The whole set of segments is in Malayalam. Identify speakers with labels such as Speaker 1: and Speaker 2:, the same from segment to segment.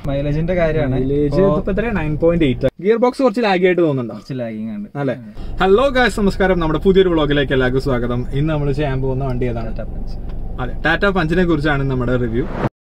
Speaker 1: മൈലേജിന്റെ കാര്യമാണ്
Speaker 2: മൈലേജ് ഇപ്പൊ എത്ര nine point eight gear box കുറച്ച് ലാഗി ആയിട്ട് തോന്നുന്നുണ്ടോ
Speaker 1: കുറച്ച് ലാഗിങ് ഉണ്ട്
Speaker 2: അല്ലെ ഹലോ ഗായ്സ് നമസ്കാരം നമ്മുടെ പുതിയൊരു വ്ളോഗിലേക്ക് എല്ലാവർക്കും സ്വാഗതം ഇന്ന് നമ്മൾ ചെയ്യാൻ പോകുന്ന വണ്ടി ഏതാണ്
Speaker 1: ടാറ്റ പഞ്ച്.
Speaker 2: അതെ ടാറ്റ പഞ്ചിനെ കുറിച്ചാണ് നമ്മുടെ റിവ്യൂ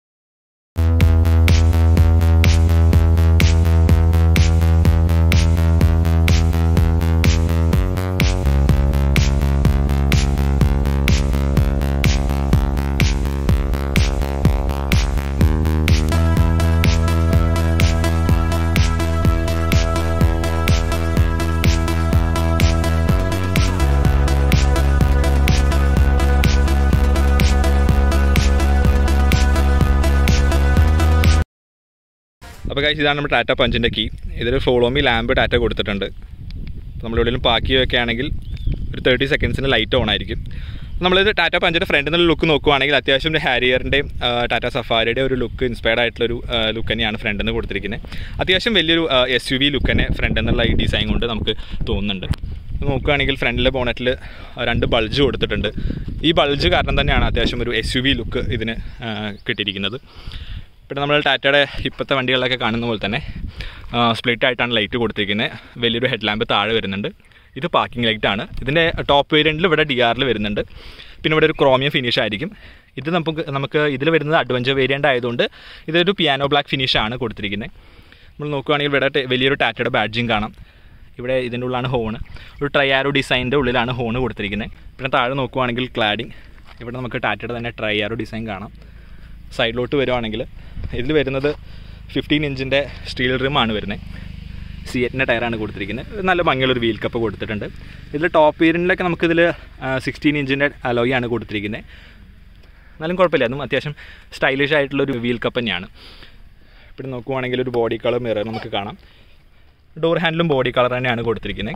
Speaker 3: അപ്പോൾ കഴിച്ച് ഇതാണ് നമ്മുടെ ടാറ്റ പഞ്ചിൻ്റെ കീ ഇതിൽ ഫോളോ മീ ലാമ്പ് ടാറ്റ കൊടുത്തിട്ടുണ്ട് നമ്മൾ എവിടെയെങ്കിലും പാക്ക് ചെയ്യുകയൊക്കെ ആണെങ്കിൽ ഒരു തേർട്ടി സെക്കൻഡ്സിന് ലൈറ്റ് ഓൺ ആയിരിക്കും നമ്മളിത് ടാറ്റ പഞ്ചിൻ്റെ ഫ്രണ്ടിൽ നിന്നുള്ള ലുക്ക് നോക്കുവാണെങ്കിൽ അത്യാവശ്യം ഒരു ഹാരിയറിൻ്റെയും ടാറ്റ സഫാരിയുടെ ഒരു ലുക്ക് ഇൻസ്പയർഡ് ആയിട്ടുള്ളൊരു ലുക്ക് തന്നെയാണ് ഫ്രണ്ടിൽ നിന്ന് കൊടുത്തിരിക്കുന്നത് അത്യാവശ്യം വലിയൊരു എസ് യു വി ലുക്ക് തന്നെ ഫ്രണ്ടിൽ നിന്നുള്ള ഈ ഡിസൈൻ കൊണ്ട് നമുക്ക് തോന്നുന്നുണ്ട് ഇത് നോക്കുകയാണെങ്കിൽ ഫ്രണ്ടിലെ ബോണറ്റിൽ രണ്ട് ബൾജ് കൊടുത്തിട്ടുണ്ട് ഈ ബൾജ് കാരണം തന്നെയാണ് അത്യാവശ്യം ഒരു എസ് യു വി ലുക്ക് ഇതിന് ആ, കിട്ടിയിരിക്കുന്നത് പിന്നെ നമ്മൾ ടാറ്റയുടെ ഇപ്പോഴത്തെ വണ്ടികളിലൊക്കെ കാണുന്ന പോലെ തന്നെ സ്പ്ലിറ്റ് ആയിട്ടാണ് ലൈറ്റ് കൊടുത്തിരിക്കുന്നത് വലിയൊരു ഹെഡ് ലാമ്പ് താഴെ വരുന്നുണ്ട് ഇത് പാർക്കിംഗ് ലൈറ്റ് ആണ് ഇതിൻ്റെ ടോപ്പ് വേരിയൻറ്റിൽ ഇവിടെ ഡി ആറിൽ വരുന്നുണ്ട് പിന്നെ ഇവിടെ ഒരു ക്രോമിയം ഫിനിഷ് ആയിരിക്കും ഇത് നമുക്ക് നമുക്ക് ഇതിൽ വരുന്നത് അഡ്വഞ്ചർ വേരിയൻ്റ് ആയതുകൊണ്ട് ഇതൊരു പിയാനോ ബ്ലാക്ക് ഫിനിഷാണ് കൊടുത്തിരിക്കുന്നത് നമ്മൾ നോക്കുകയാണെങ്കിൽ ഇവിടെ ടെ- വലിയൊരു ടാറ്റയുടെ ബാഡ്ജിങ് കാണാം ഇവിടെ ഇതിൻ്റെ ഉള്ളിലാണ് ഹോൺ ഒരു ട്രയാരോ ഡിസൈനിൻ്റെ ഉള്ളിലാണ് ഹോൺ കൊടുത്തിരിക്കുന്നത് പിന്നെ താഴെ നോക്കുവാണെങ്കിൽ ക്ലാഡിങ് ഇവിടെ നമുക്ക് ടാറ്റയുടെ തന്നെ ട്രയാരോ ഡിസൈൻ കാണാം സൈഡിലോട്ട് വരുവാണെങ്കിൽ ഇതിൽ വരുന്നത് ഫിഫ്റ്റീൻ ഇഞ്ചിൻ്റെ സ്റ്റീൽ റിമാണ് വരുന്നത് സി എറ്റിൻ്റെ ടയറാണ് കൊടുത്തിരിക്കുന്നത് നല്ല ഭംഗിയുള്ളൊരു വീൽ കപ്പ് കൊടുത്തിട്ടുണ്ട് ഇതിൽ ടോപ്പ് വേരിയൻറ്റിലൊക്കെ നമുക്കിതിൽ സിക്സ്റ്റീൻ ഇഞ്ചിൻ്റെ അലോയി ആണ് കൊടുത്തിരിക്കുന്നത് എന്നാലും കുഴപ്പമില്ല അതും അത്യാവശ്യം സ്റ്റൈലിഷ് ആയിട്ടുള്ളൊരു വീൽ കപ്പ് തന്നെയാണ് ഇവിടെ നോക്കുവാണെങ്കിൽ ഒരു ബോഡി കളർ മിറർ നമുക്ക് കാണാം ഡോർ ഹാൻഡിലും ബോഡി കളർ തന്നെയാണ് കൊടുത്തിരിക്കുന്നത്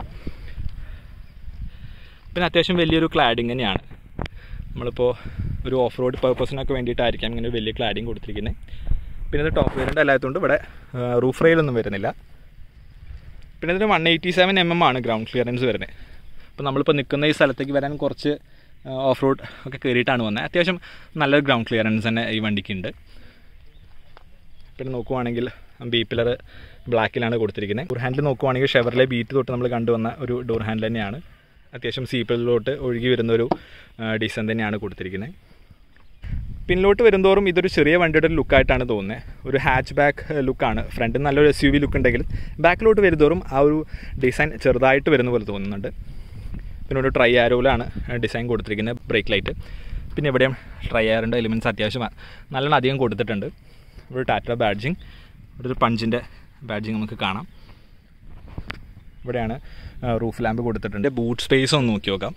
Speaker 3: പിന്നെ അത്യാവശ്യം വലിയൊരു ക്ലാഡിങ് തന്നെയാണ് നമ്മളിപ്പോൾ ഒരു ഓഫ് റോഡ് പർപ്പസിനൊക്കെ വേണ്ടിയിട്ടായിരിക്കാം ഇങ്ങനെ വലിയ ക്ലാഡിങ് കൊടുത്തിരിക്കുന്നത് പിന്നെ ഇത് ടോപ്പ് വേരിയൻ്റ് അല്ലാത്തതുകൊണ്ട് ഇവിടെ റൂഫ് റെയിലൊന്നും വരുന്നില്ല പിന്നെ ഇതിന് one eighty seven M M ആണ് ഗ്രൗണ്ട് ക്ലിയറൻസ് വരുന്നത് അപ്പോൾ നമ്മളിപ്പോൾ നിൽക്കുന്ന ഈ സ്ഥലത്തേക്ക് വരാൻ കുറച്ച് ഓഫ് റോഡ് ഒക്കെ കയറിയിട്ടാണ് വന്നത് അത്യാവശ്യം നല്ല ഗ്രൗണ്ട് ക്ലിയറൻസ് തന്നെ ഈ വണ്ടിക്ക് ഉണ്ട് പിന്നെ നോക്കുവാണെങ്കിൽ ബി പില്ലർ ബ്ലാക്കിലാണ് കൊടുത്തിരിക്കുന്നത് ഡോർ ഹാൻഡിൽ നോക്കുവാണെങ്കിൽ ഷെവറിലെ ബീറ്റ് തൊട്ട് നമ്മൾ കണ്ടുവന്ന ഒരു ഡോർ ഹാൻഡിൽ തന്നെയാണ് അത്യാവശ്യം സീപ്പിലോട്ട് ഒഴുകി വരുന്ന ഒരു ഡിസൈൻ തന്നെയാണ് കൊടുത്തിരിക്കുന്നത് പിന്നിലോട്ട് വരുന്തോറും ഇതൊരു ചെറിയ വണ്ടിയുടെ ഒരു ലുക്കായിട്ടാണ് തോന്നുന്നത് ഒരു ഹാച്ച് ബാക്ക് ലുക്കാണ് ഫ്രണ്ടിൽ നല്ലൊരു എസ് യു വി ലുക്ക് ഉണ്ടെങ്കിലും ബാക്കിലോട്ട് വരുന്തോറും ആ ഒരു ഡിസൈൻ ചെറുതായിട്ട് വരുന്ന പോലെ തോന്നുന്നുണ്ട് പിന്നെ ഒരു ട്രൈ ആരോയിലാണ് ഡിസൈൻ കൊടുത്തിരിക്കുന്നത് ബ്രേക്ക് ലൈറ്റ് പിന്നെ ഇവിടെയും ട്രൈ ആറിൻ്റെ എലിമെൻറ്റ്സ് അത്യാവശ്യം നല്ലോണം അധികം കൊടുത്തിട്ടുണ്ട് ഒരു ടാറ്റ ബാഡ്ജിങ് ഇവിടെ ഒരു പഞ്ചിൻ്റെ ബാഡ്ജിങ് നമുക്ക് കാണാം ഇവിടെയാണ് റൂഫ് ലാമ്പ് കൊടുത്തിട്ടുണ്ട് ബൂട്ട് സ്പേസ് ഒന്ന് നോക്കി നോക്കാം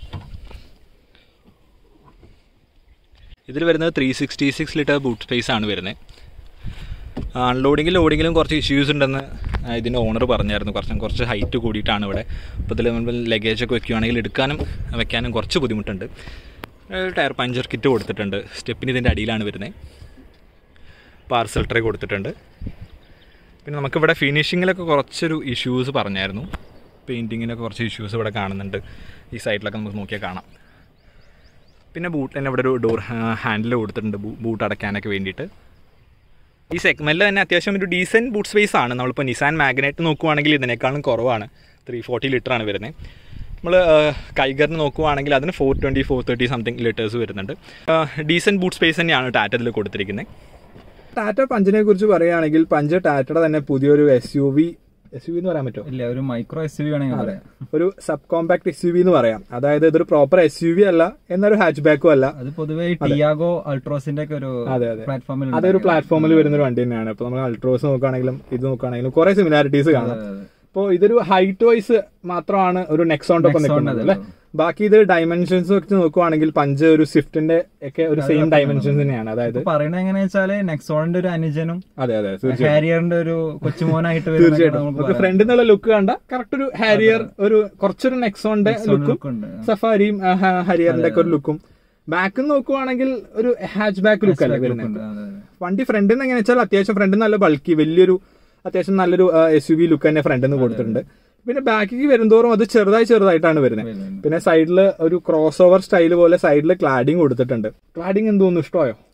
Speaker 3: ഇതിൽ വരുന്നത് three sixty six litre boot space ആണ് വരുന്നത് അൺലോഡിങ്ങിലും ലോഡിങ്ങിലും കുറച്ച് ഇഷ്യൂസ് ഉണ്ടെന്ന് ആ, ഇതിൻ്റെ ഓണർ പറഞ്ഞായിരുന്നു കുറച്ച് കുറച്ച് ഹൈറ്റ് കൂടിയിട്ടാണ് ഇവിടെ അപ്പോൾ ഇതിൽ നമ്മൾ ലഗേജ് ഒക്കെ വെക്കുകയാണെങ്കിൽ എടുക്കാനും വെക്കാനും കുറച്ച് ബുദ്ധിമുട്ടുണ്ട് ഒരു ടയർ പഞ്ചർ കിറ്റ് കൊടുത്തിട്ടുണ്ട് സ്റ്റെപ്പിന് ഇതിൻ്റെ അടിയിലാണ് വരുന്നത് പാർസൽ ട്രേ കൊടുത്തിട്ടുണ്ട് പിന്നെ നമുക്കിവിടെ ഫിനിഷിങ്ങിലൊക്കെ കുറച്ചൊരു ഇഷ്യൂസ് പറഞ്ഞായിരുന്നു പെയിൻറ്റിങ്ങിനൊക്കെ കുറച്ച് ഇഷ്യൂസ് ഇവിടെ കാണുന്നുണ്ട് ഈ സൈഡിലൊക്കെ നമുക്ക് നോക്കിയാൽ കാണാം പിന്നെ ബൂട്ട് തന്നെ ഇവിടെ ഒരു ഡോർ ഹാൻഡിൽ കൊടുത്തിട്ടുണ്ട് ബൂട്ട് അടയ്ക്കാനൊക്കെ വേണ്ടിയിട്ട് ഈ സെഗ്മെൻറ്റിൽ തന്നെ അത്യാവശ്യം ഒരു ഡീസൻറ്റ് ബൂട്ട് സ്പേസ് ആണ് നമ്മളിപ്പോൾ നിസാൻ മാഗ്നറ്റ് നോക്കുവാണെങ്കിൽ ഇതിനേക്കാളും കുറവാണ് ത്രീ ഫോർട്ടി ലിറ്റർ ആണ് വരുന്നത് നമ്മൾ കൈഗറിന് നോക്കുവാണെങ്കിൽ അതിന് four twenty four thirty something litres വരുന്നുണ്ട് ഡീസൻറ്റ് ബൂട്ട് സ്പേസ് തന്നെയാണ് ടാറ്റ ഇതിൽ കൊടുത്തിരിക്കുന്നത്
Speaker 2: ടാറ്റ പഞ്ചിനെ കുറിച്ച് പറയുകയാണെങ്കിൽ പഞ്ച് ടാറ്റയുടെ തന്നെ പുതിയൊരു S U V S U V എന്ന് പറയാൻ പറ്റുമോ
Speaker 1: ഇല്ല ഒരു മൈക്രോ എസ് വി വേണമെങ്കിൽ പറയാം
Speaker 2: ഒരു sub compact S U V എന്ന് പറയാം അതായത് ഇതൊരു പ്രോപ്പർ എസ് യു വി അല്ല എന്നൊരു ഹാച്ച് ബാക്കും അല്ല
Speaker 1: അത് പൊതുവെ ഈ ടിയാഗോ അൾട്രോസിന്റെ ഒക്കെ ഒരു
Speaker 2: അതെ, അതെ.
Speaker 1: പ്ലാറ്റ്ഫോമിൽ
Speaker 2: അതൊരു പ്ലാറ്റ്ഫോമിൽ വരുന്ന ഒരു വണ്ടി തന്നെയാണ് ഇപ്പൊ നമ്മൾ അൾട്രോസ് നോക്കുകയാണെങ്കിലും ഇത് നോക്കുകയാണെങ്കിലും കുറെ സിമിലാരിറ്റീസ് കാണാം അപ്പോൾ ഇതൊരു ഹൈറ്റ് വൈസ് മാത്രമാണ് ഒരു നെക്സോണിന്റെ ഒപ്പം
Speaker 1: Nexon
Speaker 2: നിൽക്കുന്നത്
Speaker 1: അതെ.
Speaker 2: അല്ലേ ബാക്കി ഇത് ഡയമെൻഷൻസ് വെച്ച് നോക്കുവാണെങ്കിൽ പഞ്ച് ഒരു സ്വിഫ്റ്റിന്റെ ഒക്കെ ഒരു സെയിം ഡയമെൻഷൻസ് തന്നെയാണ് അതായത്
Speaker 1: പറയണത് എങ്ങനെയാ വെച്ചാല് നെക്സോണിന്റെ ഒരു അനുജനും
Speaker 2: അതെ അതെ തീർച്ചയായും
Speaker 1: ഹാരിയറിന്റെ ഒരു കൊച്ചുമോനായിട്ട് വരുന്നതൊക്കെ
Speaker 2: തീർച്ചയായിട്ടും
Speaker 1: നമുക്ക്
Speaker 2: നമുക്ക്
Speaker 1: പറയാം.
Speaker 2: ഫ്രണ്ടിൽ നിന്നുള്ള ലുക്ക് കണ്ട കറക്റ്റ് ഒരു ഹാരിയർ ഒരു കുറച്ചൊരു നെക്സോണിന്റെ
Speaker 1: Nexon
Speaker 2: ലുക്കും
Speaker 1: look ഉണ്ട്.
Speaker 2: സഫാരിയും ആ, ഹ- ഹരിയറിന്റെ ഒക്കെ ഒരു ലുക്കും ബാക്കിൽ നോക്കുവാണെങ്കിൽ ഒരു ഹാച്ച് ബാക്ക് ലുക്ക് അല്ലേ
Speaker 1: Hatchback look
Speaker 2: വരുന്നത്
Speaker 1: ഉണ്ട്. അതെ, അതെ.
Speaker 2: വണ്ടി ഫ്രണ്ടിൽ നിന്ന് എങ്ങനെ വെച്ചാൽ അത്യാവശ്യം ഫ്രണ്ടിൽ നല്ല ബൾക്കി വലിയൊരു അത്യാവശ്യം നല്ലൊരു എസ് യു വി ലുക്ക് തന്നെ ഫ്രണ്ടിൽ നിന്ന് കൊടുത്തിട്ടുണ്ട് പിന്നെ ബാക്കിക്ക് വരുന്തോറും അത് ചെറുതായി ചെറുതായിട്ടാണ് വരുന്നത്
Speaker 1: വരുന്നുണ്ട്.
Speaker 2: പിന്നെ സൈഡിൽ ഒരു ക്രോസ് ഓവർ സ്റ്റൈൽ പോലെ സൈഡിൽ ക്ലാഡിങ് കൊടുത്തിട്ടുണ്ട് ക്ലാഡിങ് എന്തോന്നു ഇഷ്ടമായോ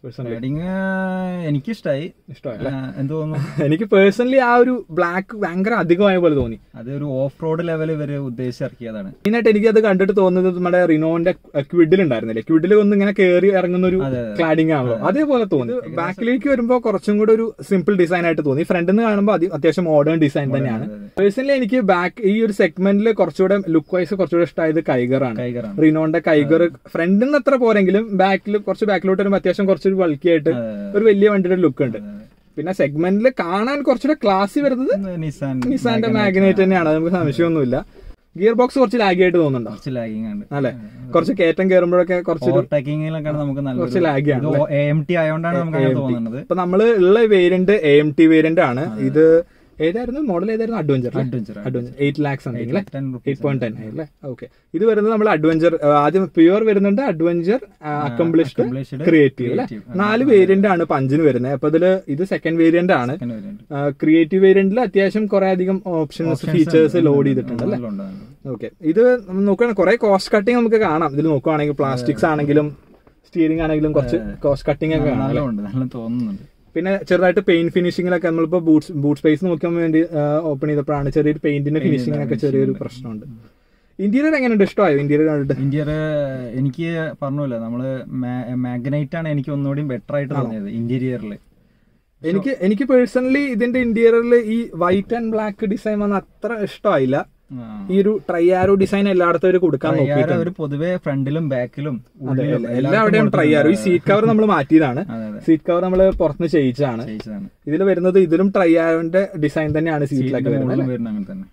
Speaker 2: പേഴ്സണലി
Speaker 1: റൈഡിങ് എനിക്കിഷ്ടായി
Speaker 2: ഇഷ്ടമല്ല
Speaker 1: ആ, എന്ത് തോന്നുന്നു
Speaker 2: എനിക്ക് പേഴ്സണലി ആ ഒരു ബ്ലാക്ക് ഭയങ്കര അധികമായ പോലെ തോന്നി
Speaker 1: അത് ഒരു ഓഫ് റോഡ് ലെവൽ ഇവര് ഉദ്ദേശിച്ചിറക്കിയതാണ്
Speaker 2: മെയിനായിട്ട് എനിക്ക് അത് കണ്ടിട്ട് തോന്നുന്നത് നമ്മുടെ റിനോന്റെ ക്വിഡിൽ ഉണ്ടായിരുന്നില്ലേ ക്വിഡിൽ ഒന്ന് ഇങ്ങനെ കയറി ഇറങ്ങുന്ന ഒരു
Speaker 1: അതെ, അതെ.
Speaker 2: ക്ലാഡിംഗ് ആണല്ലോ അതേപോലെ തോന്നി ബാക്കിലേക്ക് വരുമ്പോൾ കുറച്ചും കൂടെ ഒരു സിമ്പിൾ ഡിസൈൻ ആയിട്ട് തോന്നി ഫ്രണ്ടിൽ നിന്ന് കാണുമ്പോൾ അത് അത്യാവശ്യം മോഡേൺ ഡിസൈൻ തന്നെയാണ്
Speaker 1: അതെ, അതെ.
Speaker 2: പേഴ്സണലി എനിക്ക് ബാക്ക് ഈ ഒരു സെഗ്മെന്റിൽ കുറച്ചുകൂടെ ലുക്ക് വൈസ് കുറച്ചുകൂടെ ഇഷ്ടമായത് കൈഗറാണ്
Speaker 1: കൈകറാണ്
Speaker 2: റിനോന്റെ കൈഗർ ഫ്രണ്ടിൽ നിന്ന് അത്ര പോരെങ്കിലും ബാക്കിൽ കുറച്ച് ബാക്കിലോട്ട് വരുമ്പോൾ അത്യാവശ്യം കുറച്ചൊരു ബൾക്കി ആയിട്ട്
Speaker 1: അതെ,
Speaker 2: ഒരു വലിയ വണ്ടിയുടെ ലുക്ക് ഉണ്ട് പിന്നെ സെഗ്മെന്റിൽ കാണാൻ കുറച്ചുകൂടെ ക്ലാസ്സി വരുന്നത്
Speaker 1: നിസാൻ
Speaker 2: നിസാന്റെ മാഗ്നേറ്റ് തന്നെയാണ് അത് നമുക്ക് സംശയമൊന്നുമില്ല ഗിയർ ബോക്സ് കുറച്ച് ലാഗി ആയിട്ട് തോന്നുന്നുണ്ടോ
Speaker 1: കുറച്ച് ലാഗിങ് ഉണ്ട്
Speaker 2: അല്ലെ കുറച്ച് കയറ്റം കയറുമ്പോഴൊക്കെ കുറച്ചൊരു
Speaker 1: ഓവർടേക്കിങ്ങിലൊക്കെ നമുക്ക്
Speaker 2: കുറച്ച് lag ആണ്
Speaker 1: നല്ല എ എം ടി ആയതുകൊണ്ടാണ് നമുക്ക് അങ്ങനെ തോന്നുന്നത്
Speaker 2: ഇപ്പൊ നമ്മള് ഉള്ള variant A M T variant ആണ് ഇത് ഏതായിരുന്നു മോഡൽ ഏതായിരുന്നു adventure
Speaker 1: Adventure.
Speaker 2: Adventure eight lakhs something അല്ലേ
Speaker 1: 10 rupees
Speaker 2: എയ്റ്റ് പോയിന്റ് ടെൻ അല്ലേ ഓക്കെ ഇത് വരുന്നത് നമ്മൾ അഡ്വഞ്ചർ ആദ്യം പ്യുവർ വരുന്നുണ്ട് അഡ്വഞ്ചർ അക്കംപ്ലിഷ്ഡ്
Speaker 1: accomplished,
Speaker 2: ക്രിയേറ്റീവ് അല്ലെ
Speaker 1: creative.
Speaker 2: നാല് വേരിയന്റ് ആണ് പഞ്ചിന് വരുന്നത് അപ്പൊ ഇതില് ഇത് സെക്കൻഡ് വേരിയന്റ് ആണ്
Speaker 1: Second variant.
Speaker 2: ക്രിയേറ്റീവ് വേരിയന്റിൽ അത്യാവശ്യം കുറെ അധികം ഓപ്ഷൻസ് ഫീച്ചേഴ്സ് ലോഡ് ചെയ്തിട്ടുണ്ട് അല്ലേ
Speaker 1: നല്ല ഉണ്ട്, നല്ല ഉണ്ട്.
Speaker 2: ഓക്കെ ഇത് നോക്കുകയാണെങ്കിൽ കുറെ കോസ്റ്റ് കട്ടിങ് നമുക്ക് കാണാം ഇതിൽ നോക്കുവാണെങ്കിൽ പ്ലാസ്റ്റിക്സ് ആണെങ്കിലും സ്റ്റിയറിംഗ് ആണെങ്കിലും കുറച്ച് കോസ്റ്റ് കട്ടിംഗ് ഒക്കെ കാണാം
Speaker 1: നല്ല
Speaker 2: അല്ലേ?
Speaker 1: ഉണ്ട് നല്ല തോന്നുന്നുണ്ട്
Speaker 2: പിന്നെ ചെറുതായിട്ട് പെയിന്റ് ഫിനിഷിങ്ങിലൊക്കെ നമ്മളിപ്പോ ബൂട്ട് ബൂട്ട് സ്പേസ് നോക്കാൻ വേണ്ടി ഓപ്പൺ ചെയ്തപ്പോഴാണ് ചെറിയൊരു പെയിന്റിന്റെ ഫിനിഷിങ്ങിനൊക്കെ ചെറിയൊരു പ്രശ്നമുണ്ട് ഇന്റീരിയർ എങ്ങനെയുണ്ട് ഇഷ്ടമായോ ഇന്റീരിയർ കണ്ടിട്ട്
Speaker 1: ഇന്ത്യർ എനിക്ക് പറഞ്ഞല്ലോ നമ്മള് മാഗ്നൈറ്റ് ആണ് എനിക്ക് ഒന്നുകൂടി ബെറ്റർ ആയിട്ട് തോന്നിയത് ഇന്റീരിയറിൽ
Speaker 2: എനിക്ക് എനിക്ക് പേഴ്സണലി ഇതിന്റെ ഇന്റീരിയറിൽ ഈ വൈറ്റ് ആൻഡ് ബ്ലാക്ക് ഡിസൈൻ വന്ന അത്ര ഇഷ്ടമായില്ല ഈ ഒരു ട്രൈയാരോ ഡിസൈൻ എല്ലായിടത്തും അവർ കൊടുക്കാൻ നോക്കിയിട്ടുണ്ട്
Speaker 1: ഒരു പൊതുവെ ഫ്രണ്ടിലും ബാക്കിലും
Speaker 2: അതെ എല്ലാവിടെയും ട്രൈയാരോ ഈ സീറ്റ് കവർ നമ്മൾ മാറ്റിയതാണ്
Speaker 1: അതെ അതെ
Speaker 2: സീറ്റ് കവർ നമ്മൾ പുറത്തുനിന്ന് ചെയ്യിച്ചതാണ്
Speaker 1: ജയിച്ചതാണ്
Speaker 2: ഇതിൽ വരുന്നത് ഇതിലും ട്രൈയാരോന്റെ ഡിസൈൻ തന്നെയാണ് സീറ്റിലൊക്കെ വരുന്നത്
Speaker 1: മുകളിലും വരുന്ന അങ്ങനെ തന്നെ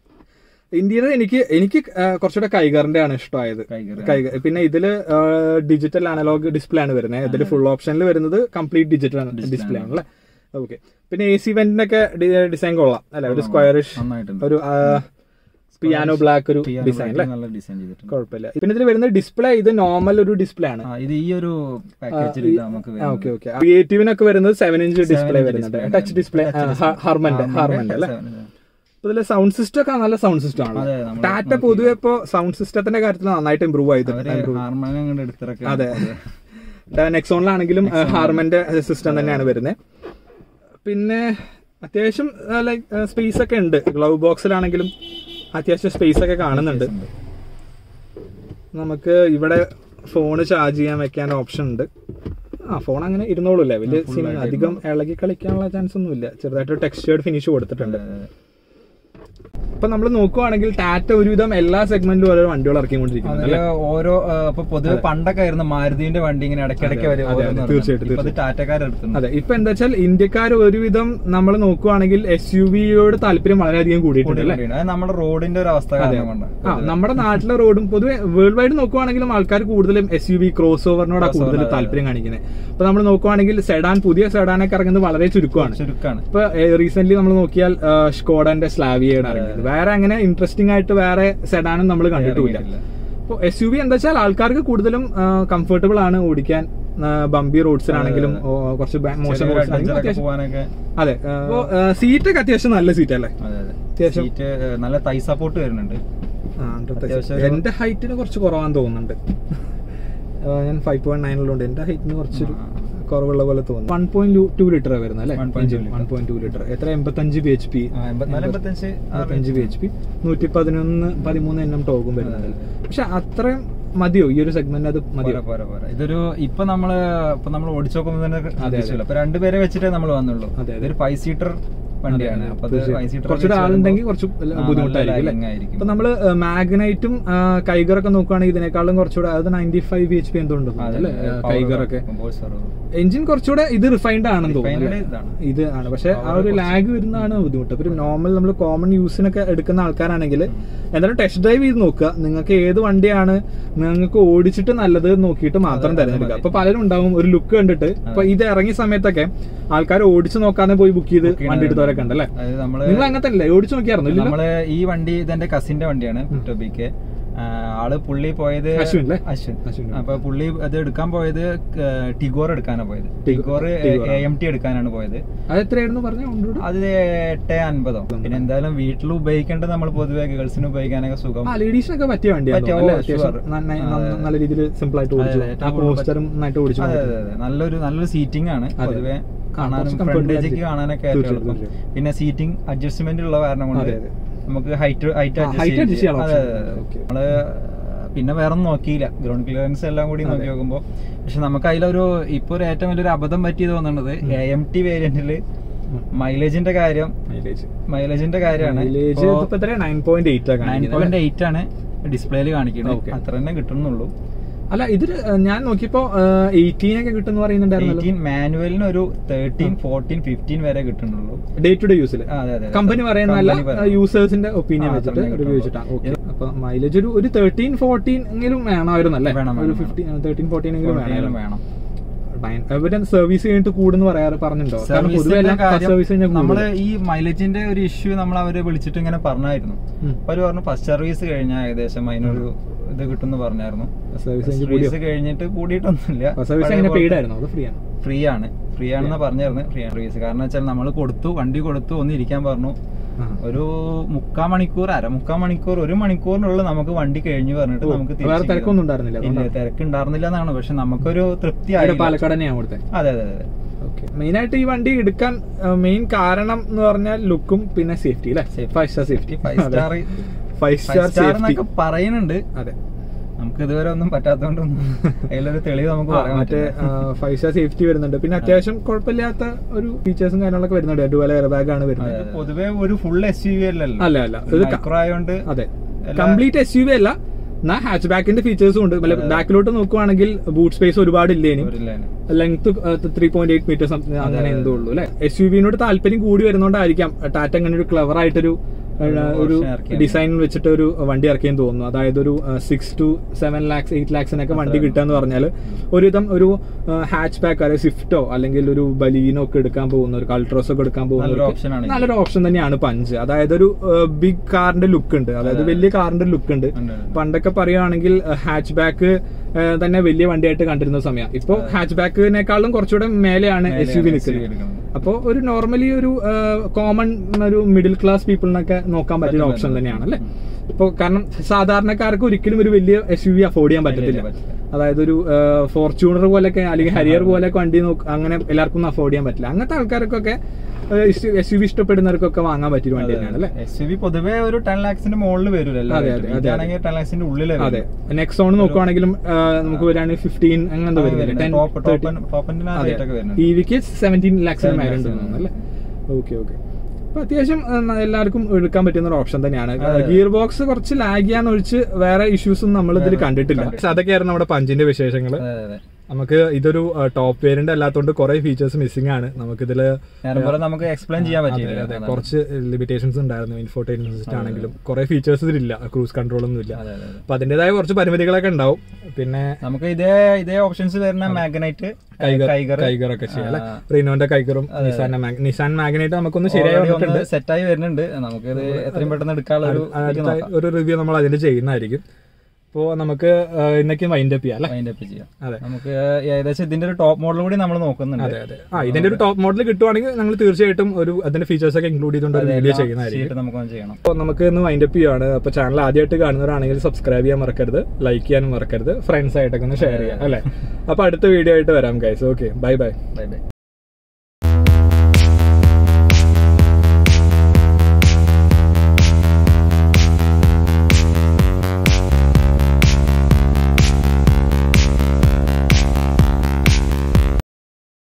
Speaker 2: ഇന്റീരിയർ എനിക്ക് എനിക്ക് ആ, കുറച്ചുകൂടെ കൈഗറിന്റെ ആണ് ഇഷ്ടമായത്
Speaker 1: കൈകറി
Speaker 2: കൈഗർ പിന്നെ ഇതില് ഡിജിറ്റൽ അനലോഗ് ഡിസ്പ്ലേ ആണ് വരുന്നത് ഇതിൽ ഫുൾ ഓപ്ഷനിൽ വരുന്നത് കംപ്ലീറ്റ് ഡിജിറ്റൽ ഡിസ്പ്ലേ ആണ് അല്ലേ ഓക്കെ പിന്നെ എ സി വെന്റിന്റെ ഒക്കെ ഡിസൈൻ കൊള്ളാം അല്ലെ ഒരു സ്ക്വയറിഷ്
Speaker 1: നന്നായിട്ടുണ്ട്
Speaker 2: ഒരു പിയാനോ ബ്ലാക്ക് ഒരു
Speaker 1: Piano
Speaker 2: ഡിസൈൻ അല്ലേ
Speaker 1: നല്ല ഡിസൈൻ ചെയ്തിട്ടുണ്ട്
Speaker 2: കുഴപ്പമില്ല പിന്നെ ഇതിൽ വരുന്ന ഡിസ്പ്ലേ ഇത് നോർമൽ ഒരു ഡിസ്പ്ലേ ആണ്
Speaker 1: ആ, ഇത് ഈ ഒരു പാക്കേജിൽ നമുക്ക് വരുന്നത്.
Speaker 2: ഓക്കെ ഓക്കെ ക്രിയേറ്റീവിനൊക്കെ വരുന്നത് സെവൻ ഇഞ്ച് ഡിസ്പ്ലേ
Speaker 1: inch
Speaker 2: വരുന്നുണ്ട്
Speaker 1: display
Speaker 2: ടച്ച് ഡിസ്പ്ലേ ഹർമന്റെ ഹർമന്റെ അല്ലേ അപ്പൊ ഇതിലെ സൗണ്ട് സിസ്റ്റം ഒക്കെ നല്ല സൗണ്ട് സിസ്റ്റം ആണ്
Speaker 1: അതെ നമ്മൾ
Speaker 2: ടാറ്റ പൊതുവെ ഇപ്പൊ സൗണ്ട് സിസ്റ്റത്തിന്റെ കാര്യത്തിൽ നന്നായിട്ട് ഇമ്പ്രൂവ്
Speaker 1: അവര്
Speaker 2: ചെയ്തിട്ടുണ്ട്
Speaker 1: ഹാർമോണിയം അങ്ങോട്ട് എടുത്തിറക്കി
Speaker 2: അതെ നെക്സോണിലാണെങ്കിലും ഹാർമന്റെ സിസ്റ്റം തന്നെയാണ് വരുന്നത് പിന്നെ അത്യാവശ്യം ലൈക്ക് സ്പേസ് ഒക്കെ ഉണ്ട് ഗ്ലൗ ബോക്സിലാണെങ്കിലും അത്യാവശ്യം സ്പേസ് ഒക്കെ കാണുന്നുണ്ട് നമുക്ക് ഇവിടെ ഫോൺ ചാർജ് ചെയ്യാൻ വെക്കാൻ ഓപ്ഷൻ ഉണ്ട് ആ ഫോൺ അങ്ങനെ ഇരുന്നോളൂല്ലേ വലിയ സിനിമ അധികം ഇളകി കളിക്കാനുള്ള ചാൻസ് ഒന്നുമില്ല ചെറുതായിട്ട് ടെക്സ്റ്റേർഡ് ഫിനിഷ് കൊടുത്തിട്ടുണ്ട് ഇപ്പൊ നമ്മൾ നോക്കുവാണെങ്കിൽ ടാറ്റ ഒരുവിധം എല്ലാ സെഗ്മെന്റിലും ഓരോ വണ്ടികൾ ഇറക്കിക്കൊണ്ടിരിക്കുന്നുണ്ട്
Speaker 1: അതില് ഓരോ ആ, ഇപ്പൊ പൊതുവെ പണ്ടൊക്കെ ആയിരുന്നു മാരുതിന്റെ വണ്ടി ഇങ്ങനെ ഇടയ്ക്കിടയ്ക്ക്
Speaker 2: അതെ,
Speaker 1: വരും
Speaker 2: അതെ,
Speaker 1: ഓരോന്ന്
Speaker 2: അതെ, തീർച്ചയായിട്ടും,
Speaker 1: ഇറങ്ങും. ഇപ്പൊ അത് ടാറ്റക്കാരെടുത്തുണ്ട്
Speaker 2: അതെ ഇപ്പൊ എന്താ വെച്ചാൽ ഇന്ത്യക്കാർ ഒരുവിധം നമ്മൾ നോക്കുവാണെങ്കിൽ എസ് യു വിയോട് താല്പര്യം വളരെയധികം കൂടിയിട്ടുണ്ട് അല്ലേ
Speaker 1: അത് നമ്മുടെ റോഡിന്റെ ഒരു അവസ്ഥ കാരണം കൊണ്ട്
Speaker 2: ആ നമ്മുടെ നാട്ടിലെ റോഡും പൊതുവെ വേൾഡ് വൈഡ് നോക്കുവാണെങ്കിലും ആൾക്കാർ കൂടുതലും എസ് യു വി ക്രോസ് ഓവറിനോടാണ് കൂടുതൽ താല്പര്യം കാണിക്കുന്നത് ഇപ്പൊ നമ്മൾ നോക്കുവാണെങ്കിൽ സെഡാൻ പുതിയ സെഡാനൊക്കെ ഇറങ്ങുന്നത് വളരെ ചുരുക്കമാണ്
Speaker 1: ചുരുക്കാണ്
Speaker 2: ഇപ്പൊ റീസെന്റ് നമ്മൾ നോക്കിയാൽ ഷ്കോഡന്റെ സ്ലാവിയയുടെ ഇറങ്ങിയത് വേറെ അങ്ങനെ ഇൻട്രസ്റ്റിംഗ് ആയിട്ട് വേറെ സെഡാനും നമ്മൾ കണ്ടിട്ടില്ല അപ്പോൾ എസ് യു വി എന്താ വെച്ചാൽ ആൾക്കാർക്ക് കൂടുതലും കംഫർട്ടബിൾ ആണ് ഓടിക്കാൻ ബംബി റോഡ്സിലാണെങ്കിലും ഓ, കുറച്ച് ബാ- മോശം
Speaker 1: ചെറിയൊരു
Speaker 2: റോഡ്സിലാണെങ്കിലും
Speaker 1: adventure ഒക്കെ
Speaker 2: അത്യാവശ്യം
Speaker 1: പോവാനൊക്കെ
Speaker 2: അതെ അപ്പോ സീറ്റൊക്കെ അത്യാവശ്യം നല്ല സീറ്റ് അല്ലേ
Speaker 1: അതെ അതെ
Speaker 2: അത്യാവശ്യം.
Speaker 1: സീറ്റ് നല്ല തൈ സപ്പോർട്ട് വരുന്നുണ്ട് അത്യാവശ്യം ഒരു-
Speaker 2: എന്റെ ഹൈറ്റിന് കുറച്ച് കുറവാന്ന് തോന്നുന്നുണ്ട് ആ, ഞാൻ ഫൈവ് പോയിന്റ് നയനിലുണ്ട് എന്റെ ഹൈറ്റിന് കുറച്ചൊരു കുറവുള്ള പോലെ തോന്നുന്നു വൺ പോയിന്റ് ടു ലിറ്റർ വരുന്നത് അല്ലേ
Speaker 1: 1.2 liter.
Speaker 2: One point two litre എത്ര എൺപത്തഞ്ച് ബി എച്ച് പി
Speaker 1: ആ, എൺപത്തിനാല് എൺപത്തഞ്ച് ആ
Speaker 2: അഞ്ച് ബി എച്ച് പി നൂറ്റി പതിനൊന്ന് പതിമൂന്ന് എണ്ണം ടോക്കും വരുന്നുണ്ട് പക്ഷെ അത്രയും മതിയോ ഈ ഒരു സെഗ്മെന്റ് അത് മതിയോ
Speaker 1: പോരാ, പോരാ, പോരാ. ഇതൊരു ഇപ്പൊ നമ്മള് ഇപ്പൊ നമ്മൾ ഓടിച്ചു നോക്കുമ്പോൾ തന്നെ ശ്രദ്ധിച്ചില്ല അപ്പൊ രണ്ടുപേരെ വെച്ചിട്ടേ നമ്മൾ വന്നുള്ളൂ
Speaker 2: അതെ, അതെ.
Speaker 1: ഇതൊരു ഫൈവ് സീറ്റർ വണ്ടിയാണ് അപ്പൊ അത് ഫൈവ് സീറ്റർ
Speaker 2: കുറച്ചുകൂടെ ആളുണ്ടെങ്കിൽ കുറച്ച് ബുദ്ധിമുട്ടായിരിക്കും അല്ലേ ഇപ്പൊ നമ്മള് മാഗ്നൈറ്റും കൈഗറൊക്കെ നോക്കുവാണെങ്കിൽ ഇതിനേക്കാളും കുറച്ചുകൂടെ അത് ninety five B H P എന്തോ ഉണ്ട് അല്ലേ കൈഗറൊക്കെ എഞ്ചിൻ കുറച്ചുകൂടെ ഇത് റിഫൈൻഡ് ആണെന്ന് തോന്നുന്നു അല്ലേ?
Speaker 1: ഇതാണ്
Speaker 2: ഇത് ആണ് പക്ഷെ ആ ഒരു ലാഗ് വരുന്നതാണ് ബുദ്ധിമുട്ട് ഇപ്പൊ ഒരു നോർമൽ നമ്മൾ കോമൺ യൂസിനൊക്കെ എടുക്കുന്ന ആൾക്കാരാണെങ്കിൽ എന്തായാലും ടെസ്റ്റ് ഡ്രൈവ് ചെയ്ത് നോക്കുക നിങ്ങൾക്ക് ഏത് വണ്ടിയാണ് നിങ്ങൾക്ക് ഓടിച്ചിട്ട് നല്ലത് എന്ന് നോക്കിയിട്ട് മാത്രം തിരഞ്ഞെടുക്കുക അപ്പൊ പലരും ഉണ്ടാവും ഒരു ലുക്ക് കണ്ടിട്ട് ഇപ്പൊ ഇത് ഇറങ്ങിയ സമയത്തൊക്കെ ആൾക്കാർ ഓടിച്ചു നോക്കാതെ പോയി ബുക്ക് ചെയ്ത് വണ്ടി എടുത്തവരൊക്കെ ഉണ്ടല്ലേ
Speaker 1: അതായത് നമ്മള്
Speaker 2: നിങ്ങൾ അങ്ങനത്തെ അല്ലേ ഓടിച്ചു നോക്കിയായിരുന്നു ഇല്ല
Speaker 1: നമ്മള് ഈ വണ്ടി ഇതെന്റെ കസിന്റെ വണ്ടിയാണ് ടോബിക്ക് ആ, ആള് പുള്ളി പോയത്
Speaker 2: അശ്വിൻ അല്ലേ?
Speaker 1: അശ്വിൻ
Speaker 2: അശ്വിൻ.
Speaker 1: അപ്പൊ പുള്ളി അത് എടുക്കാൻ പോയത് ടിഗോർ എടുക്കാനാണ് പോയത് Tigor
Speaker 2: Tigor,
Speaker 1: A M T എടുക്കാനാണ് പോയത്
Speaker 2: അത് എത്രയായിരുന്നു പറഞ്ഞ കൊണ്ടുവിടും
Speaker 1: അത് എട്ട് അൻപതോ പിന്നെ എന്തായാലും വീട്ടിൽ ഉപയോഗിക്കേണ്ടത് നമ്മൾ പൊതുവെ ഗേൾസിന് ഉപയോഗിക്കാനൊക്കെ സുഖം
Speaker 2: ആ ലേഡീസിനൊക്കെ പറ്റിയ വണ്ടിയാണ്
Speaker 1: പറ്റിയ,
Speaker 2: തോന്നുന്നു,
Speaker 1: ഓ,
Speaker 2: അല്ലേ? അത്യാവശ്യം
Speaker 1: sure.
Speaker 2: നന്നായി-
Speaker 1: അതെ,
Speaker 2: നന്ന-
Speaker 1: അതെ.
Speaker 2: നല്ല രീതിയിൽ സിമ്പിൾ ആയിട്ട് ഓടിച്ചു
Speaker 1: അതെ,
Speaker 2: പോകും.
Speaker 1: ഏറ്റവും
Speaker 2: ആ
Speaker 1: കൂടുതൽ
Speaker 2: പോസ്റ്ററും നന്നായിട്ട് ഓടിച്ചു
Speaker 1: അതെ
Speaker 2: പോകും.
Speaker 1: അതെ അതെ നല്ലൊരു നല്ലൊരു സീറ്റിംഗ് ആണ്
Speaker 2: അതെ.
Speaker 1: പൊതുവെ
Speaker 2: ആ,
Speaker 1: കാണാനും
Speaker 2: കുറച്ച് comfortable
Speaker 1: ഫ്രണ്ടേജ്
Speaker 2: ആയിരിക്കും.
Speaker 1: കാണാനൊക്കെ ഏറ്റവും
Speaker 2: തീർച്ചയായും,
Speaker 1: എളുപ്പം
Speaker 2: തീർച്ചയായും.
Speaker 1: പിന്നെ സീറ്റിംഗ് അഡ്ജസ്റ്റ്മെന്റ് ഉള്ള കാരണം കൊണ്ട്
Speaker 2: അതെ, അതെ.
Speaker 1: നമുക്ക് ഹൈറ്റ് ഹൈറ്റ്
Speaker 2: ആ, height adjust ചെയ്യാനുള്ള
Speaker 1: അതെ
Speaker 2: option
Speaker 1: അതെ,
Speaker 2: ഉണ്ട്.
Speaker 1: അതെ.
Speaker 2: Okay.
Speaker 1: നമ്മള് പിന്നെ വേറെ ഒന്നും നോക്കിയില്ല ഗ്രൗണ്ട് ക്ലിയറൻസ് എല്ലാം കൂടി
Speaker 2: അതെ.
Speaker 1: നോക്കി നോക്കുമ്പോ പക്ഷെ നമുക്ക് അതിലൊരു ഇപ്പൊ ഒരു ഏറ്റവും വലിയൊരു അബദ്ധം പറ്റി തോന്നുന്നത് എ എം ടി വേരിയന്റില്
Speaker 2: ഉം.
Speaker 1: മൈലേജിന്റെ കാര്യം
Speaker 2: മൈലേജ്
Speaker 1: മൈലേജിന്റെ കാര്യമാണ്
Speaker 2: മൈലേജ് ഇതിപ്പോ എത്രയാ nine point eight
Speaker 1: nine point eight ആണ് ഡിസ്പ്ലേയിൽ കാണിക്കുന്നത്
Speaker 2: Okay.
Speaker 1: അത്ര തന്നെ കിട്ടുന്നുള്ളൂ
Speaker 2: അല്ല ഇതില് ഞാൻ നോക്കിയപ്പോ എയ്റ്റീൻ ഒക്കെ കിട്ടുമെന്ന് പറയുന്നുണ്ടായിരുന്നല്ലോ
Speaker 1: എയ്റ്റീൻ മാനുവലിന് ഒരു തേർട്ടീൻ ഫോർട്ടീൻ ഫിഫ്റ്റീൻ വരെ കിട്ടുന്നുള്ളൂ
Speaker 2: ഡേ ടു ഡേ യൂസിൽ
Speaker 1: ആ, അതെ, അതെ.
Speaker 2: കമ്പനി പറയുന്നതല്ല
Speaker 1: Company പറയുന്നത്.
Speaker 2: യൂസേഴ്സിന്റെ ഒപ്പീനിയൻ
Speaker 1: ആ,
Speaker 2: വെച്ചിട്ട്
Speaker 1: അത്രയും
Speaker 2: റിവ്യൂ വെച്ചിട്ടാണ് ഓക്കെ അപ്പൊ മൈലേജ് ഒരു ഒരു തേർട്ടീൻ ഫോർട്ടീൻ എങ്കിലും വേണമായിരുന്നു അല്ലേ
Speaker 1: വേണം,
Speaker 2: ഒരു
Speaker 1: വേണം,
Speaker 2: ഫിഫ്റ്റീൻ തേർട്ടീൻ ഫോർട്ടീൻ എങ്കിലും
Speaker 1: 14
Speaker 2: വേണമായിരുന്നു
Speaker 1: വേണം
Speaker 2: അവര് സർവീസ് കഴിഞ്ഞിട്ട് കൂടുന്ന് പറയാറ് പറഞ്ഞിട്ടുണ്ടോ കാരണം പൊതുവെ
Speaker 1: സർവീസിന്റെ
Speaker 2: എല്ലാം
Speaker 1: കാര്യം
Speaker 2: സർവീസ് കഴിഞ്ഞാൽ
Speaker 1: നമ്മള് ഈ മൈലേജിന്റെ ഒരു ഇഷ്യൂ നമ്മൾ അവരെ വിളിച്ചിട്ട് ഇങ്ങനെ പറഞ്ഞായിരുന്നു അപ്പൊ അവര് പറഞ്ഞു ഫസ്റ്റ് സർവീസ് കഴിഞ്ഞാൽ ഏകദേശം അതിനൊരു ഇത് കിട്ടും പറഞ്ഞായിരുന്നു
Speaker 2: സർവീസ് കഴിഞ്ഞ് കൂടിയോ
Speaker 1: സർവീസ് കഴിഞ്ഞിട്ട് കൂടിയിട്ടൊന്നുമില്ല
Speaker 2: സർവീസ് എങ്ങനെ പെയ്ഡ് ആയിരുന്നു അത് ഫ്രീ ആണ്
Speaker 1: ഫ്രീ ആണ് ഫ്രീ ആണെന്ന് പറഞ്ഞായിരുന്നു ഫ്രീ ആണ് സർവീസ് കാരണം വെച്ചാൽ നമ്മൾ കൊടുത്തു വണ്ടി കൊടുത്തു ഒന്ന് ഇരിക്കാൻ പറഞ്ഞു
Speaker 2: ആ.
Speaker 1: ഒരു മുക്കാ മണിക്കൂർ അര മുക്കാ മണിക്കൂർ ഒരു മണിക്കൂറിനുള്ളിൽ നമുക്ക് വണ്ടി കഴിഞ്ഞു പറഞ്ഞിട്ട്
Speaker 2: ഓ,
Speaker 1: നമുക്ക്
Speaker 2: വേറെ തിരക്കൊന്നും ഉണ്ടായിരുന്നില്ല
Speaker 1: ഇല്ല
Speaker 2: അതുകൊണ്ടാണ്.
Speaker 1: തിരക്ക് ഉണ്ടായിരുന്നില്ല എന്നാണ് പക്ഷെ നമുക്കൊരു തൃപ്തി
Speaker 2: ഇവിടെ
Speaker 1: ആയില്ല.
Speaker 2: പാലക്കാട് തന്നെയാണ് കൊടുത്തത്
Speaker 1: അതെ അതെ അതെ
Speaker 2: ഓക്കെ മെയിൻ ആയിട്ട് ഈ വണ്ടി എടുക്കാൻ മെയിൻ കാരണം എന്ന് പറഞ്ഞാൽ ലുക്കും പിന്നെ സേഫ്റ്റി അല്ലേ
Speaker 1: Safety.
Speaker 2: Five star safety
Speaker 1: five star
Speaker 2: five star
Speaker 1: five star
Speaker 2: safety
Speaker 1: എന്നൊക്കെ പറയുന്നുണ്ട്
Speaker 2: അതെ
Speaker 1: നമുക്ക് ഇതുവരെ ഒന്നും പറ്റാത്തോണ്ടൊന്നും അതിലൊരു തെളിവ് നമുക്ക്
Speaker 2: ആ,
Speaker 1: പറയാൻ
Speaker 2: മറ്റേ
Speaker 1: പറ്റില്ല.
Speaker 2: ഫൈവ് സ്റ്റാർ സേഫ്റ്റി വരുന്നുണ്ട് പിന്നെ അത്യാവശ്യം കുഴപ്പമില്ലാത്ത ഒരു ഫീച്ചേഴ്സും കാര്യങ്ങളൊക്കെ വരുന്നുണ്ട് ഡുവൽ എയർ ബാഗ് ആണ്
Speaker 1: അതെ,
Speaker 2: വരുന്നത്
Speaker 1: അതെ. പൊതുവെ ഒരു ഫുൾ എസ് യു വി അല്ലല്ലോ
Speaker 2: അല്ല അല്ല ഇത് ക-
Speaker 1: മൈക്രോ ആയതുകൊണ്ട്
Speaker 2: അതെ
Speaker 1: എല്ലാ-
Speaker 2: കംപ്ലീറ്റ് എസ് യു വി അല്ല എന്നാ ഹാച്ച് ബാക്കിന്റെ ഫീച്ചേഴ്സും ഉണ്ട് ബാക്കിലോട്ട് നോക്കുവാണെങ്കിൽ ബൂട്ട് സ്പേസ് ഒരുപാട് ഇല്ലേനും
Speaker 1: ഒരു line.
Speaker 2: Length three point eight metre അങ്ങനെ എന്തോ ഉള്ളൂ അല്ലെ എസ് യു വിനോട് താല്പര്യം കൂടി വരുന്നോണ്ടായിരിക്കാം ടാറ്റ അങ്ങനെ ഒരു ക്ലവർ ആയിട്ടൊരു ഏഹ്, ഒരു
Speaker 1: option ഇറക്കിയത്.
Speaker 2: ഡിസൈൻ വെച്ചിട്ട് ഒരു വണ്ടി ഇറക്കിയെന്ന് തോന്നുന്നു അതായത് ഒരു six to seven lakhs eight ലാക്സിനൊക്കെ വണ്ടി കിട്ടുക എന്ന് പറഞ്ഞാൽ ഒരുവിധം ഒരു ഹാച്ച് ബാക്ക് അല്ലെങ്കിൽ സ്വിഫ്റ്റോ അല്ലെങ്കിൽ ഒരു ബലീനോ ഒക്കെ എടുക്കാൻ പോകുന്ന ഒരു അൾട്രോസ് ഒക്കെ എടുക്കാൻ
Speaker 1: നല്ലൊരു option
Speaker 2: പോകുന്ന
Speaker 1: ആണ് ഇത്.
Speaker 2: നല്ലൊരു ഓപ്ഷൻ തന്നെയാണ് പഞ്ച് അതായത് ഒരു ബിഗ് കാറിന്റെ ലുക്ക് ഉണ്ട് അതായത് വലിയ കാറിന്റെ ലുക്ക് ഉണ്ട്
Speaker 1: ഉണ്ട്, ഉണ്ട്.
Speaker 2: പണ്ടൊക്കെ പറയുകയാണെങ്കിൽ ഹാച്ച് ബാക്ക് തന്നെ വലിയ വണ്ടിയായിട്ട് കണ്ടിരുന്ന സമയം ഇപ്പൊ ഹാച്ച് ബാക്കിനേക്കാളും കുറച്ചുകൂടെ മേലെയാണ് എസ് യു വി
Speaker 1: മേലെയാണ് SUV
Speaker 2: നിൽക്കുന്നത്
Speaker 1: എടുക്കുന്നത്.
Speaker 2: അപ്പോൾ ഒരു നോർമലി ഒരു കോമൺ ഒരു മിഡിൽ ക്ലാസ് പീപ്പിളിനൊക്കെ നോക്കാൻ പറ്റിയ
Speaker 1: പറ്റും,
Speaker 2: ഓപ്ഷൻ
Speaker 1: പറ്റും.
Speaker 2: തന്നെയാണ് അല്ലേ ഇപ്പോൾ കാരണം സാധാരണക്കാർക്ക് ഒരിക്കലും ഒരു വലിയ എസ് യു വി അഫോർഡ് ചെയ്യാൻ പറ്റത്തില്ല
Speaker 1: ഇല്ല, പറ്റില്ല.
Speaker 2: അതായത് ഒരു ഫോർച്യൂണർ പോലെയൊക്കെ അല്ലെങ്കിൽ ഹരിയർ പോലെയൊക്കെ വണ്ടി നോക്ക് അങ്ങനെ എല്ലാവർക്കും ഒന്നും അഫോർഡ് ചെയ്യാൻ പറ്റില്ല അങ്ങനത്തെ ആൾക്കാർക്കൊക്കെ എസ് യു വി ഇഷ്ടപ്പെടുന്നവർക്കൊക്കെ വാങ്ങാൻ പറ്റിയ ഒരു വണ്ടി തന്നെയാണ് അല്ലേ
Speaker 1: എസ് യു വി പൊതുവെ ഒരു ടെൻ ലാക്സിന്റെ മുകളിൽ വരില്ലല്ലോ
Speaker 2: അതെ, അതെ, അതെ.
Speaker 1: ആണെങ്കിൽ ടെൻ ലാക്സിന്റെ ഉള്ളിൽ
Speaker 2: അതെ നെക്സോൺ നോക്കുവാണെങ്കിലും ആ, നമുക്ക് വരികയാണെങ്കിൽ ഫിഫ്റ്റീൻ അങ്ങനെ എന്തോ വരുന്നില്ല ടെൻ
Speaker 1: ടോപ്പ് ഒക്കെ വരുന്നുണ്ട്
Speaker 2: ഇ വിക്ക് സെവൻറ്റീൻ ലാക്സിന്
Speaker 1: 17
Speaker 2: മേലുണ്ട്
Speaker 1: lakhs
Speaker 2: തോന്നുന്നു അല്ലേ ഓക്കെ ഓക്കെ അപ്പൊ അത്യാവശ്യം ആ, എല്ലാവർക്കും എടുക്കാൻ പറ്റുന്ന ഒരു ഓപ്ഷൻ തന്നെയാണ്
Speaker 1: അതെ.
Speaker 2: ഗിയർ ബോക്സ് കുറച്ച് ലാഗ് ചെയ്യാന്ന് ഒഴിച്ച് വേറെ ഇഷ്യൂസും നമ്മൾ ഇതിൽ
Speaker 1: വേറെ
Speaker 2: കണ്ടിട്ടില്ല
Speaker 1: കണ്ടിട്ടില്ല.
Speaker 2: അതൊക്കെയായിരുന്നു നമ്മുടെ പഞ്ചിന്റെ വിശേഷങ്ങൾ
Speaker 1: അതെ അതെ
Speaker 2: നമുക്ക് ഇതൊരു ടോപ്പ് വേരിയന്റ് അല്ലാത്തതുകൊണ്ട് കുറെ ഫീച്ചേഴ്സ് മിസ്സിംഗ് ആണ് നമുക്കിതില്
Speaker 1: നേരം പോലെ നമുക്ക് എക്സ്പ്ലെയിൻ ചെയ്യാൻ
Speaker 2: അതെ,
Speaker 1: പറ്റില്ല
Speaker 2: അതെ. കുറച്ച് ലിമിറ്റേഷൻസ് ഉണ്ടായിരുന്നു ഇൻഫോർടൈൻമെന്റ് സിസ്റ്റം ആണെങ്കിലും കുറെ ഫീച്ചേഴ്സ് ഇതിലില്ല ക്രൂസ് കൺട്രോൾ ഒന്നും ഇല്ല
Speaker 1: അതെ, അതെ, അതെ.
Speaker 2: അപ്പൊ അതിന്റേതായ കുറച്ച് പരിമിതികളൊക്കെ ഉണ്ടാവും പിന്നെ
Speaker 1: നമുക്ക് ഇതേ ഇതേ ഓപ്ഷൻസ് വരുന്ന മാഗ്നൈറ്റ്
Speaker 2: കൈഗർ കൈഗർ ഒക്കെ ചെയ്യാം അല്ലെ റീനോന്റെ കൈഗറും നിസാന്റെ മാഗ്- നിസാൻ മാഗ്നേറ്റ് നമുക്കൊന്ന് ശരിയായി വന്നിട്ടുണ്ട്
Speaker 1: സെറ്റായി വരുന്നുണ്ട് നമുക്കിത് എത്രയും പെട്ടെന്ന് എടുക്കാനുള്ള ഒരു ഇതിലേക്ക്
Speaker 2: അടുത്ത
Speaker 1: നോക്കാം.
Speaker 2: ഒരു റിവ്യൂ നമ്മൾ അതിൽ ചെയ്യുന്നതായിരിക്കും അപ്പോ നമുക്ക് ആ, ഇന്നേക്ക് വൈൻഡ് അപ്പ് ചെയ്യാം അല്ലെ
Speaker 1: Wind up ചെയ്യാം
Speaker 2: അതെ.
Speaker 1: നമുക്ക് ഏകദേശം ഇതിന്റെ ഒരു ടോപ്പ് മോഡൽ കൂടി നമ്മൾ നോക്കുന്നുണ്ട്
Speaker 2: അതെ അതെ ആ ഇതിന്റെ ഒരു ടോപ്പ് മോഡൽ കിട്ടുവാണെങ്കിൽ ഞങ്ങൾ തീർച്ചയായിട്ടും ഒരു അതിന്റെ ഫീച്ചേഴ്സ് ഒക്കെ ഇൻക്ലൂഡ് ചെയ്തുകൊണ്ട് ഒരു വീഡിയോ ചെയ്യുന്നതായിരിക്കും
Speaker 1: ചെയ്തിട്ട് നമുക്കൊന്ന് ചെയ്യണം
Speaker 2: അപ്പോൾ നമുക്ക് ഇന്ന് വൈൻഡ് അപ്പ് ചെയ്യുവാണ് അപ്പോൾ ചാനൽ ആദ്യമായിട്ട് കാണുന്നവരാണെങ്കിൽ സബ്സ്ക്രൈബ് ചെയ്യാൻ മറക്കരുത് ലൈക്ക് ചെയ്യാനും മറക്കരുത് ഫ്രണ്ട്സ് ആയിട്ടൊക്കെ ഒന്ന് ഷെയർ ചെയ്യാം അല്ലേ അപ്പോൾ അടുത്ത വീഡിയോ ആയിട്ട് വരാം guys okay bye bye
Speaker 1: bye by